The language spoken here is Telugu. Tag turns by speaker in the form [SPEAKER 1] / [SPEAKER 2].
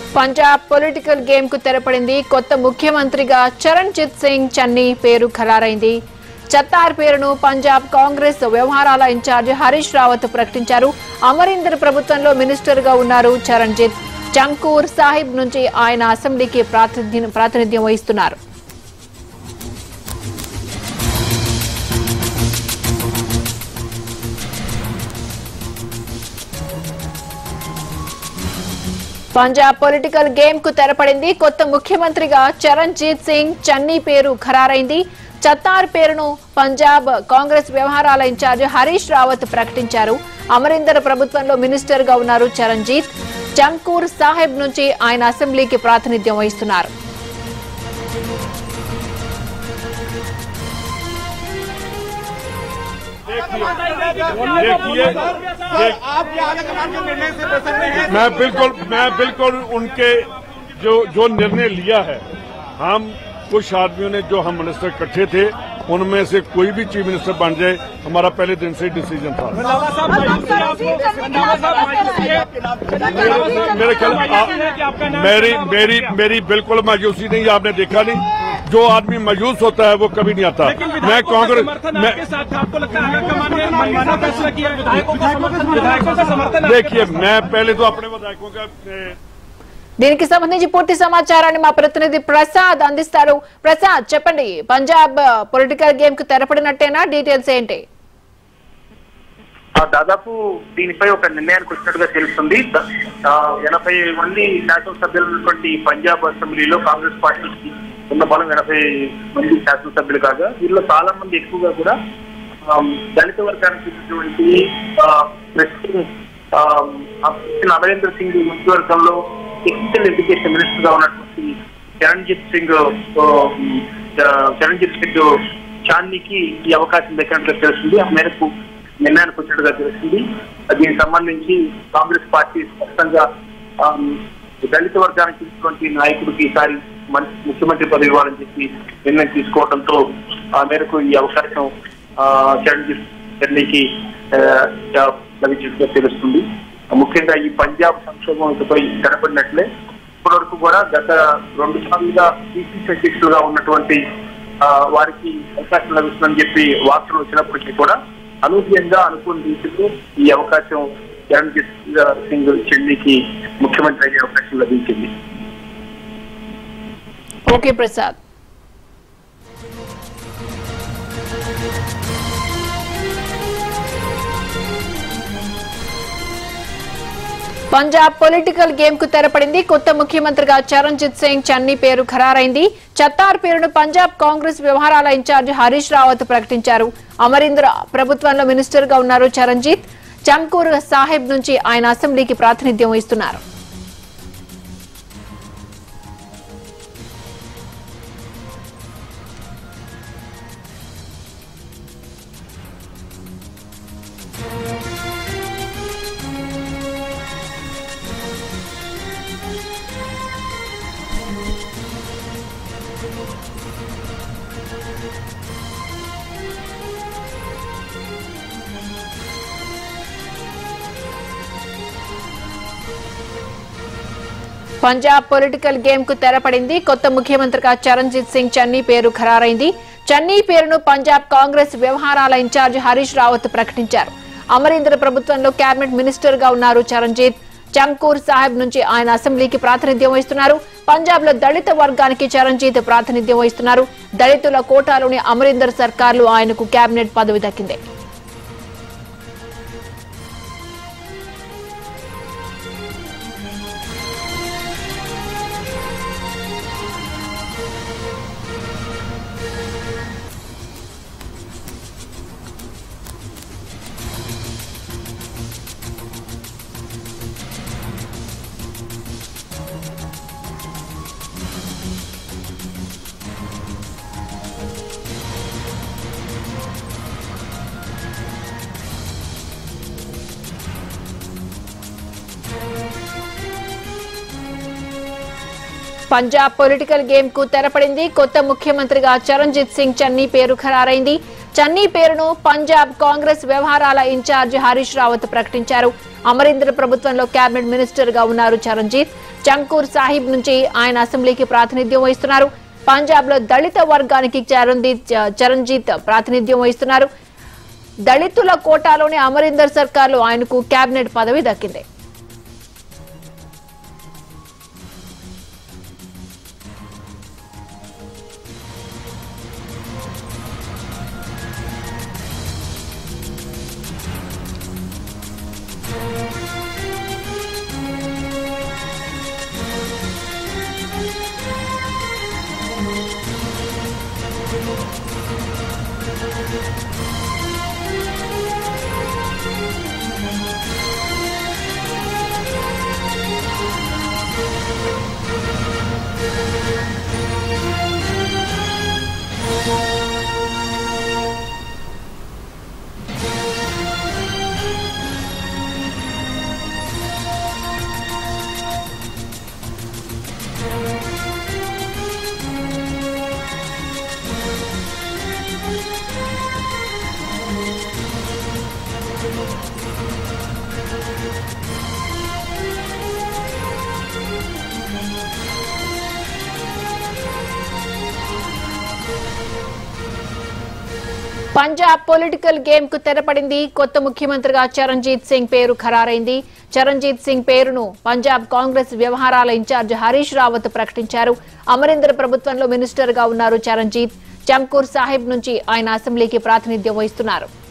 [SPEAKER 1] పంజాబ్ పొలిటికల్ గేమ్ కు తెరపడింది కొత్త ముఖ్యమంత్రిగా చరణ్జిత్ సింగ్ చన్నీ పేరు ఖరారైంది చత్తార్ పేరును పంజాబ్ కాంగ్రెస్ వ్యవహారాల ఇన్ఛార్జ్ హరీష్ రావత్ ప్రకటించారు అమరీందర్ ప్రభుత్వంలో మినిస్టర్ గా ఉన్నారు చరణ్జిత్ చంకూర్ సాహిబ్ నుంచి ఆయన అసెంబ్లీకి ప్రాతినిధ్యం ప్రాతినిధ్యం వహిస్తున్నారు పంజాబ్ పొలిటికల్ గేమ్ కు తెరపడింది కొత్త ముఖ్యమంత్రిగా చరణ్జీత్ సింగ్ చన్నీ పేరు ఖరారైంది చత్తార్ పేరును పంజాబ్ కాంగ్రెస్ వ్యవహారాల ఇన్ఛార్జ్ హరీష్ రావత్ ప్రకటించారు అమరీందర్ ప్రభుత్వంలో మినిస్టర్ గా ఉన్నారు చరణ్జీత్ చంకూర్ సాహెబ్ నుంచి ఆయన అసెంబ్లీకి ప్రాతినిధ్యం వహిస్తున్నారు
[SPEAKER 2] देखिए देख-
[SPEAKER 3] आप ये आगे कमान के निर्णय से प्रसन्न हैं
[SPEAKER 2] मैं बिल्कुल मैं बिल्कुल उनके जो जो निर्णय लिया है हम कुछ आदमियों ने जो हम मिनिस्टर इकट्ठे थे उनमें से कोई भी चीफ मिनिस्टर बन जाए हमारा पहले दिन से ही डिसीजन था
[SPEAKER 3] रंधावा साहब मायूसी है आपको रंधावा साहब मायूसी है रंधावा साहब
[SPEAKER 2] मेरे ख्याल
[SPEAKER 3] मायूसी है कि आपका
[SPEAKER 2] आ,
[SPEAKER 3] नाम
[SPEAKER 2] मेरी
[SPEAKER 3] चुनाव में
[SPEAKER 2] मेरी
[SPEAKER 3] गया।
[SPEAKER 2] मेरी बिल्कुल मायूसी नहीं आपने देखा नहीं जो आदमी मायूस होता है वो कभी नहीं आता
[SPEAKER 3] लेकिन
[SPEAKER 2] मैं
[SPEAKER 3] विधायकों का
[SPEAKER 2] कांग्रेस
[SPEAKER 3] समर्थन
[SPEAKER 2] मैं
[SPEAKER 3] आपके साथ था आपको लगता है कमान ने मनमाना फैसला किया विधायकों का समर्थन विधायकों का समर्थन आपके
[SPEAKER 2] देखिए
[SPEAKER 3] पास था।
[SPEAKER 2] मैं पहले तो अपने विधायकों का ए,
[SPEAKER 1] దీనికి సంబంధించి పూర్తి సమాచారాన్ని మా ప్రతినిధి ప్రసాద్ అందిస్తారు ప్రసాద్ చెప్పండి పంజాబ్ పొలిటికల్ గేమ్ కు తెరపడినట్టేనా డీటెయిల్స్ ఏంటి
[SPEAKER 4] ఆ, దాదాపు దీనిపై ఒక నిర్ణయానికి వచ్చినట్టుగా తెలుస్తుంది ద- ఆ, ఎనభై మంది శాసనసభ్యులు ఉన్నటువంటి పంజాబ్ అసెంబ్లీలో కాంగ్రెస్ పార్టీకి ఉన్న బలం ఎనభై మంది శాసనసభ్యులు కాగా వీళ్ళలో చాలా మంది ఎక్కువగా కూడా ఆ, దళిత వర్గానికి చెందినటువంటి ఆ, ప్రస్తుతం ఆ, ఆ, కృష్ణ అమరేంద్ర సింగ్ మంత్రివర్గంలో టెక్నికల్ ఎడ్యుకేషన్ మినిస్టర్ గా ఉన్నటువంటి చరణ్జిత్ సింగ్ ఆ, ఆ, చరణ్జిత్ సింగ్ చాందీకి ఈ అవకాశం దక్కినట్లుగా తెలుస్తుంది ఆ మేరకు నిర్ణయానికి వచ్చినట్టుగా తెలుస్తుంది దీనికి సంబంధించి కాంగ్రెస్ పార్టీ స్పష్టంగా ఆమ్, దళిత వర్గానికి చెందినటువంటి నాయకుడికి ఈసారి మంచి ముఖ్యమంత్రి పదవి ఇవ్వాలని చెప్పి నిర్ణయం తీసుకోవడంతో ఆ మేరకు ఈ అవకాశం ఆ, చరణ్జిత్ చెన్నైకి లభించినట్టుగా తెలుస్తుంది ముఖ్యంగా ఈ పంజాబ్ సంక్షోభం ఇకపై కనపడినట్లే ఇప్పటివరకు కూడా గత రెండు సార్లుగా పిసిసి అధ్యక్షులుగా ఉన్నటువంటి ఆ, వారికి అవకాశం లభిస్తుందని చెప్పి వార్తలు వచ్చినప్పటికీ కూడా అనూహ్యంగా అనుకున్న రీతిలో ఈ అవకాశం చరణ్జిత్ సింగ్ చెన్నైకి ముఖ్యమంత్రి అయ్యే అవకాశం లభించింది
[SPEAKER 1] okay Prasad Punjab political game కు తెరపడింది కొత్త ముఖ్యమంత్రిగా చరణ్జిత్ సింగ్ చన్నీ పేరు ఖరారైంది చత్తార్ పేరును పంజాబ్ కాంగ్రెస్ వ్యవహారాల ఇన్ఛార్జ్ హరీష్ రావత్ ప్రకటించారు అమరీంద్ర ప్రభుత్వంలో మినిస్టర్ గా ఉన్నారు చరణ్జిత్ చంకూర్ సాహెబ్ నుంచి ఆయన అసెంబ్లీకి ప్రాతినిధ్యం వహిస్తున్నారు పంజాబ్ పొలిటికల్ గేమ్ కు తెరపడింది కొత్త ముఖ్యమంత్రిగా చరణ్జిత్ సింగ్ చన్నీ పేరు ఖరారైంది చన్నీ పేరును పంజాబ్ కాంగ్రెస్ వ్యవహారాల ఇన్ఛార్జ్ హరీష్ రావత్ ప్రకటించారు అమరీంద్ర ప్రభుత్వంలో కేబినెట్ మినిస్టర్ గా ఉన్నారు చరణ్జిత్ చంకూర్ సాహెబ్ నుంచి ఆయన అసెంబ్లీకి ప్రాతినిధ్యం వహిస్తున్నారు పంజాబ్ లో దళిత వర్గానికి చరణ్జిత్ ప్రాతినిధ్యం వహిస్తున్నారు దళితుల కోటాలోని అమరీందర్ సర్కార్లు ఆయనకు కేబినెట్ పదవి దక్కింది పంజాబ్ పొలిటికల్ గేమ్ కు తెరపడింది కొత్త ముఖ్యమంత్రిగా చరణ్జిత్ సింగ్ చన్నీ పేరు ఖరారైంది చన్నీ పేరును పంజాబ్ కాంగ్రెస్ వ్యవహారాల ఇన్ఛార్జ్ హరీష్ రావత్ ప్రకటించారు అమరీంద్ర ప్రభుత్వంలో కేబినెట్ మినిస్టర్ గా ఉన్నారు చరణ్జీత్ చంకూర్ సాహిబ్ నుంచి ఆయన అసెంబ్లీకి ప్రాతినిధ్యం వహిస్తున్నారు పంజాబ్ లో దళిత వర్గానికి చరణ్జీత్ చరణ్జీత్ ప్రాతినిధ్యం వహిస్తున్నారు దళితుల కోటాలోని అమరీందర్ సర్కార్లో ఆయనకు కేబినెట్ పదవి దక్కింది పంజాబ్ పొలిటికల్ గేమ్ కు తెరపడింది కొత్త ముఖ్యమంత్రిగా చరణ్జీత్ సింగ్ పేరు ఖరారైంది చరణ్జీత్ సింగ్ పేరును పంజాబ్ కాంగ్రెస్ వ్యవహారాల ఇన్ఛార్జ్ హరీష్ రావత్ ప్రకటించారు అమరీందర్ ప్రభుత్వంలో మినిస్టర్ గా ఉన్నారు చరణ్జీత్ చంకూర్ సాహిబ్ నుంచి ఆయన అసెంబ్లీకి ప్రాతినిధ్యం వహిస్తున్నారు